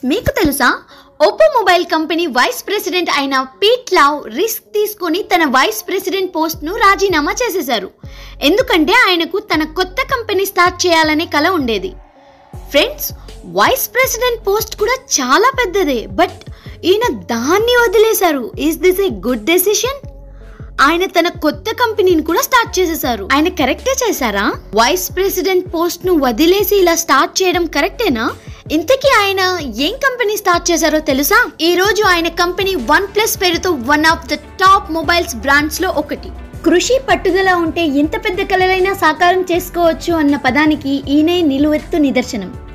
మీకు తెలుసా Oppo mobile company vice president అయిన పీట్ లావ్ రిస్క్ తీసుకొని తన వైస్ ప్రెసిడెంట్ పోస్ట్ను రాజీనామా చేసేశారు ఎందుకంటే ఆయనకు తన కొత్త కంపెనీ స్టార్ట్ చేయాలనే కల ఉండేది ఫ్రెండ్స్ వైస్ ప్రెసిడెంట్ పోస్ట్ కూడా చాలా పెద్దదే బట్ ఈయన దాన్ని వదిలేశారు is this a good decision ఆయన తన కొత్త కంపెనీని కూడా స్టార్ట్ చేసేసారు ఆయన కరెక్టే చేశారా వైస్ ప్రెసిడెంట్ పోస్ట్ ను వదిలేసి ఇలా స్టార్ట్ చేయడం కరెక్టేనా ఇంతకీ ఆయన ఏం కంపెనీ స్టార్ట్ చేశారో తెలుసా ఈ రోజు ఆయన కంపెనీ వన్ ప్లస్ పేరుతో one of the top mobiles brands లో ఒకటి కృషి పట్టుదల ఉంటే ఎంత పెద్ద కలలైనా సాకారం చేసుకోవచ్చు అన్న పదానికి ఈయనే నిలువెత్తు నిదర్శనం